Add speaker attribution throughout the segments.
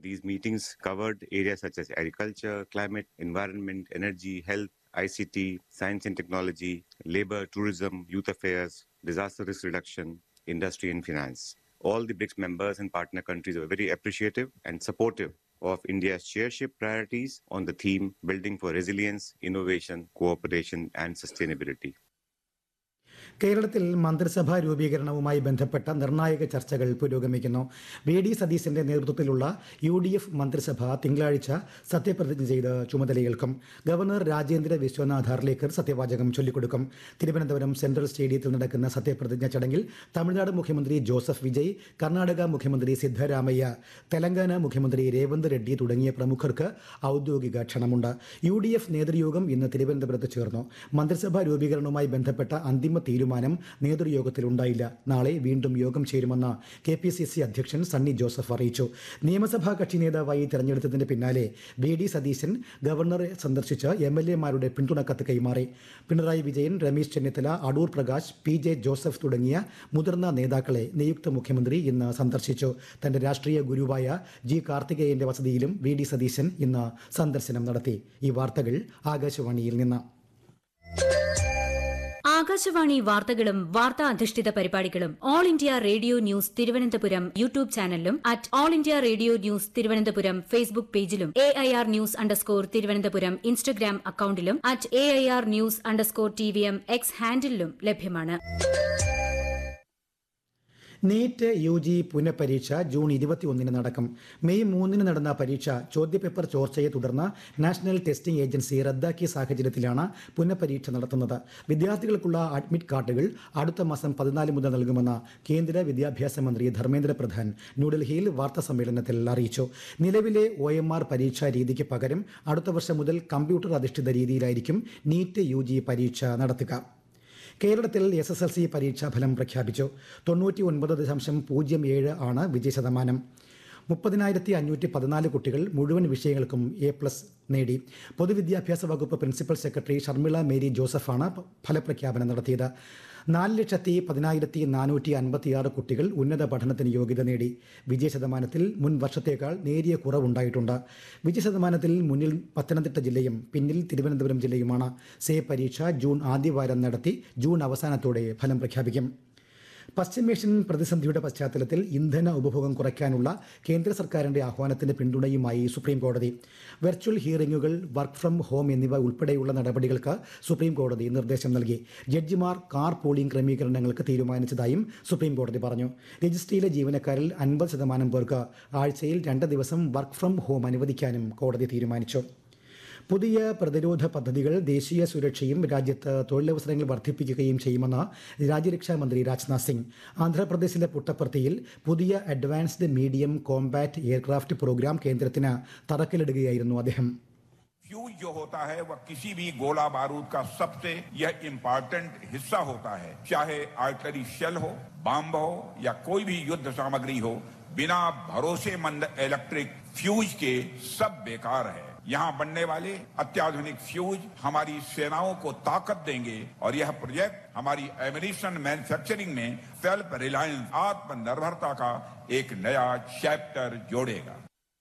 Speaker 1: These meetings covered areas such as agriculture, climate, environment, energy, health, ICT, science and technology, labor, tourism, youth affairs, disaster risk reduction, industry, and finance. All the BRICS members and partner countries were very appreciative and supportive of India's chairship priorities on the theme Building for Resilience, Innovation, Cooperation, and Sustainability.
Speaker 2: കേരളത്തിൽ മന്ത്രിസഭാ രൂപീകരണവുമായി ബന്ധപ്പെട്ട നിർണായക ചർച്ചകൾ പുരോഗമിക്കുന്നു V D സതീശന്റെ നേതൃത്വത്തിലുള്ള U D F മന്ത്രിസഭ തിങ്കളാഴ്ച സത്യപ്രതിജ്ഞ ചെയ്ത് ചുമതലയേൽക്കും ഗവർണർ രാജേന്ദ്ര വിശ്വനാഥ് ഹർലേക്കർ സത്യവാചകം ചൊല്ലിക്കൊടുക്കും തിരുവനന്തപുരം സെൻട്രൽ സ്റ്റേഡിയത്തിൽ നടക്കുന്ന സത്യപ്രതിജ്ഞ ചടങ്ങിൽ തമിഴ്നാട് മുഖ്യമന്ത്രി ജോസഫ് വിജയ് കർണാടക മുഖ്യമന്ത്രി സിദ്ധരാമയ്യ തെലങ്കാന മുഖ്യമന്ത്രി രേവന്ത് റെഡ്ഡി തുടങ്ങിയ പ്രമുഖർക്ക് ഔദ്യോഗിക ക്ഷണമുണ്ട് യു ഡി എഫ് നേതൃയോഗം ഇന്ന് തിരുവനന്തപുരത്ത് ചേർന്നു മന്ത്രിസഭാ രൂപീകരണവുമായി ബന്ധപ്പെട്ട അന്തിമ തീരുമാനം നേതൃയോഗത്തിലുണ്ടായില്ല നാളെ വീണ്ടും യോഗം ചേരുമെന്ന് കെ പി സി സി അധ്യക്ഷൻ സണ്ണി ജോസഫ് അറിയിച്ചു നിയമസഭാ കക്ഷി നേതാവായി തെരഞ്ഞെടുത്തതിന് പിന്നാലെ വി ഡി സതീശൻ ഗവർണറെ സന്ദർശിച്ച് എം എൽ എമാരുടെ പിന്തുണക്കത്ത് കൈമാറി പിണറായി വിജയൻ രമേശ് ചെന്നിത്തല അടൂർ പ്രകാശ് പി ജെ ജോസഫ് തുടങ്ങിയ മുതിർന്ന നേതാക്കളെ നിയുക്ത മുഖ്യമന്ത്രി ഇന്ന് സന്ദർശിച്ചു തന്റെ രാഷ്ട്രീയ ഗുരുവായ ജി കാർത്തികേയന്റെ വസതിയിലും വി ഡി സതീശൻ ഇന്ന് സന്ദർശനം നടത്തി ഈ വാർത്തകൾ ആകാശവാണിയിൽ നിന്ന്
Speaker 3: ആകാശവാണി വാർത്തകളും വാർത്താ അധിഷ്ഠിത പരിപാടികളും all India radio news Thiruvananthapuram YouTube ചാനലിലും at all India radio news Thiruvananthapuram Facebook പേജിലും A I R news underscore Thiruvananthapuram Instagram അക്കൌണ്ടിലും at A I R news underscore T V M X ഹാൻഡിലും ലഭ്യമാണ്
Speaker 2: നീറ്റ് യു ജി പുനഃപരീക്ഷ ജൂൺ ഇരുപത്തിയൊന്നിന് നടക്കും May മൂന്നിന് നടന്ന പരീക്ഷ ചോദ്യപേപ്പർ ചോർച്ചയെ തുടർന്ന് നാഷണൽ ടെസ്റ്റിംഗ് ഏജൻസി റദ്ദാക്കിയ സാഹചര്യത്തിലാണ് പുനഃപരീക്ഷ നടത്തുന്നത് വിദ്യാർത്ഥികൾക്കുള്ള അഡ്മിറ്റ് കാർഡുകൾ അടുത്ത മാസം പതിനാല് മുതൽ നൽകുമെന്ന് കേന്ദ്ര വിദ്യാഭ്യാസ മന്ത്രി ധർമ്മേന്ദ്ര പ്രധാൻ ന്യൂഡൽഹിയിൽ വാർത്താ സമ്മേളനത്തിൽ അറിയിച്ചു നിലവിലെ ഒ എം ആർ പരീക്ഷാ രീതിക്ക് പകരം അടുത്ത വർഷം മുതൽ കമ്പ്യൂട്ടർ അധിഷ്ഠിത രീതിയിലായിരിക്കും നീറ്റ് യു ജി പരീക്ഷ നടത്തുക കേരളത്തിൽ എസ് എസ് എൽ സി പരീക്ഷാഫലം പ്രഖ്യാപിച്ചു തൊണ്ണൂറ്റി ഒൻപത് ദശാംശം പൂജ്യം ഏഴ് ആണ് വിജയശതമാനം മുപ്പതിനായിരത്തി അഞ്ഞൂറ്റി പതിനാല് കുട്ടികൾ മുഴുവൻ വിഷയങ്ങൾക്കും എ പ്ലസ് നേടി പൊതുവിദ്യാഭ്യാസ വകുപ്പ് പ്രിൻസിപ്പൽ സെക്രട്ടറി ഷർമിള മേരി ജോസഫാണ് പ- ഫലപ്രഖ്യാപനം നടത്തിയത് നാല് ലക്ഷത്തി പതിനായിരത്തി നാനൂറ്റി അൻപത്തിയാറ് കുട്ടികൾ ഉന്നത പഠനത്തിന് യോഗ്യത നേടി വിജയശതമാനത്തിൽ മുൻ വർഷത്തേക്കാൾ നേരിയ കുറവുണ്ടായിട്ടുണ്ട് വിജയശതമാനത്തിൽ മുന്നിൽ പത്തനംതിട്ട ജില്ലയും പിന്നിൽ തിരുവനന്തപുരം ജില്ലയുമാണ് സേ പരീക്ഷ ജൂൺ ആദ്യവാരം നടത്തി ജൂൺ അവസാനത്തോടെ ഫലം പ്രഖ്യാപിക്കും പശ്ചിമേഷ്യൻ പ്രതിസന്ധിയുടെ പശ്ചാത്തലത്തിൽ ഇന്ധന ഉപഭോഗം കുറയ്ക്കാനുള്ള കേന്ദ്ര സർക്കാരിന്റെ ആഹ്വാനത്തിന് പിന്തുണയുമായി സുപ്രീം കോടതി വെർച്വൽ ഹിയറിംഗുകൾ വർക്ക് ഫ്രം ഹോം എന്നിവ ഉൾപ്പെടെയുള്ള നടപടികൾക്ക് സുപ്രീം കോടതി നിർദ്ദേശം നൽകി ജഡ്ജിമാർ കാർ പോളിംഗ് ക്രമീകരണങ്ങൾക്ക് തീരുമാനിച്ചതായും സുപ്രീം കോടതി പറഞ്ഞു രജിസ്ട്രിയിലെ ജീവനക്കാരിൽ അൻപത് ശതമാനം പേർക്ക് ആഴ്ചയിൽ രണ്ട് ദിവസം വർക്ക് ഫ്രം ഹോം അനുവദിക്കാനും കോടതി തീരുമാനിച്ചു പുതിയ പ്രതിരോധ പദ്ധതികൾ ദേശീയ സുരക്ഷയും രാജ്യത്ത് തൊഴിലവസരങ്ങൾ വർദ്ധിപ്പിക്കുകയും ചെയ്യുമെന്ന് രാജ്യരക്ഷാ മന്ത്രി രാജ്നാഥ് സിംഗ് ആന്ധ്രാപ്രദേശിലെ പുട്ടപ്പർത്തിയിൽ പുതിയ advanced medium combat aircraft program കേന്ദ്രത്തിന് തറക്കല്ലിടുകയായിരുന്നു അദ്ദേഹം
Speaker 4: फ्यूज जो होता है वह किसी भी गोला बारूद का सबसे यह इम्पोर्टेंट हिस्सा होता है चाहे आर्टरी शेल हो बम हो या कोई भी युद्ध सामग्री हो बिना भरोसेमंद इलेक्ट्रिक फ्यूज के सब बेकार है यहाँ बनने वाले अत्याधुनिक फ्यूज हमारी सेनाओं को ताकत देंगे और यह प्रोजेक्ट हमारी एमिनेशन मैन्युफैक्चरिंग में सेल्फ रिलायंस आत्मनिर्भरता का एक नया चैप्टर जोड़ेगा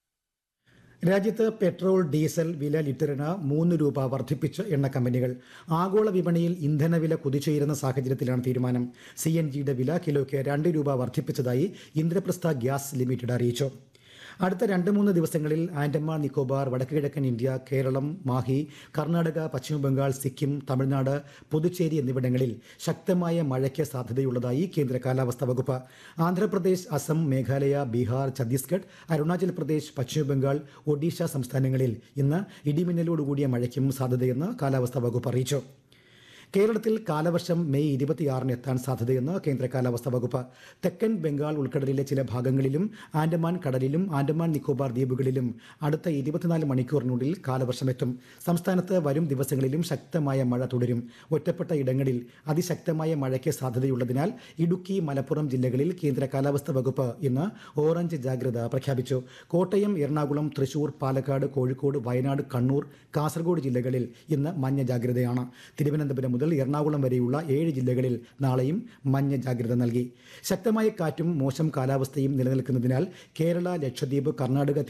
Speaker 2: രാജ്യത്ത് പെട്രോൾ ഡീസൽ വില ലിറ്ററിന് മൂന്ന് രൂപ വർദ്ധിപ്പിച്ച് എണ്ണ കമ്പനികൾ ആഗോള വിപണിയിൽ ഇന്ധനവില കുതിച്ചുയരുന്ന സാഹചര്യത്തിലാണ് തീരുമാനം സി എൻ ജിയുടെ വില കിലോയ്ക്ക് രണ്ട് രൂപ വർദ്ധിപ്പിച്ചതായി ഇന്ദ്രപ്രസ്ഥ ഗ്യാസ് ലിമിറ്റഡ് അറിയിച്ചു അടുത്ത രണ്ട് മൂന്ന് ദിവസങ്ങളിൽ ആൻഡമാൻ നിക്കോബാർ വടക്കുകിഴക്കൻ ഇന്ത്യ കേരളം മാഹി കർണാടക പശ്ചിമബംഗാൾ സിക്കിം തമിഴ്നാട് പുതുച്ചേരി എന്നിവിടങ്ങളിൽ ശക്തമായ മഴയ്ക്ക് സാധ്യതയുള്ളതായി കേന്ദ്ര കാലാവസ്ഥാ വകുപ്പ് ആന്ധ്രാപ്രദേശ് അസം മേഘാലയ ബീഹാർ ഛത്തീസ്ഗഡ് അരുണാചൽ പ്രദേശ് പശ്ചിമബംഗാൾ ഒഡീഷ സംസ്ഥാനങ്ങളിൽ ഇന്ന് ഇടിമിന്നലോടുകൂടിയ മഴയ്ക്കും സാധ്യതയെന്ന് കാലാവസ്ഥാ വകുപ്പ് അറിയിച്ചു കേരളത്തിൽ കാലവർഷം മെയ് ഇരുപത്തിയാറിന് എത്താൻ സാധ്യതയെന്ന് കേന്ദ്ര കാലാവസ്ഥാ വകുപ്പ് തെക്കൻ ബംഗാൾ ഉൾക്കടലിലെ ചില ഭാഗങ്ങളിലും ആൻഡമാൻ കടലിലും ആൻഡമാൻ നിക്കോബാർ ദ്വീപുകളിലും അടുത്ത ഇരുപത്തിനാല് മണിക്കൂറിനുള്ളിൽ കാലവർഷം എത്തും സംസ്ഥാനത്ത് വരും ദിവസങ്ങളിലും ശക്തമായ മഴ തുടരും ഒറ്റപ്പെട്ട ഇടങ്ങളിൽ അതിശക്തമായ മഴയ്ക്ക് സാധ്യതയുള്ളതിനാൽ ഇടുക്കി മലപ്പുറം ജില്ലകളിൽ കേന്ദ്ര കാലാവസ്ഥാ വകുപ്പ് ഇന്ന് ഓറഞ്ച് ജാഗ്രത പ്രഖ്യാപിച്ചു കോട്ടയം എറണാകുളം തൃശൂർ പാലക്കാട് കോഴിക്കോട് വയനാട് കണ്ണൂർ കാസർഗോഡ് ജില്ലകളിൽ ഇന്ന് മഞ്ഞ ജാഗ്രതയാണ് തിരുവനന്തപുരം മുതൽ എറണാകുളം വരെയുള്ള ഏഴ് ജില്ലകളിൽ നാളെയും മഞ്ഞ ജാഗ്രത നൽകി ശക്തമായ കാറ്റും മോശം കാലാവസ്ഥയും നിലനിൽക്കുന്നതിനാൽ കേരള ലക്ഷദ്വീപ് കർണാടക